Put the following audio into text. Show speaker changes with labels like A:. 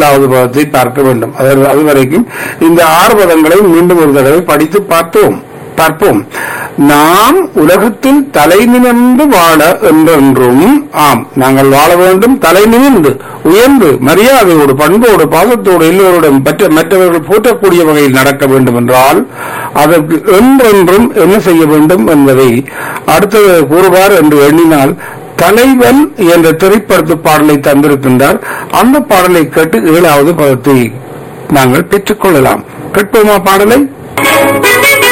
A: ஏழாவது பதத்தை பார்க்க வேண்டும் அது- அதுவரைக்கும் இந்த ஆறு பதங்களை மீண்டும் ஒரு தடவை படித்து பார்த்தோம் பார்ப்போம் நாம் உலகத்தில் தலை நிமிர்ந்து வாழ என்றென்றும் ஆம் நாங்கள் வாழ வேண்டும் தலை நிமிர்ந்து உயர்ந்து மரியாதையோடு பண்போடு பாசத்தோடு எல்லோருடன் மற்ற மற்றவர்கள் போற்றக்கூடிய வகையில் நடக்க வேண்டும் என்றால் அதற்கு என்றென்றும் என்ன செய்ய வேண்டும் என்பதை அடுத்தது கூறுவார் என்று எண்ணினால் தலைவன் என்ற திரைப்படத்து பாடலை தந்திருக்கின்றார் அந்த பாடலை கேட்டு ஏழாவது பதத்தை நாங்கள் பெற்றுக்கொள்ளலாம் கேட்போமா பாடலை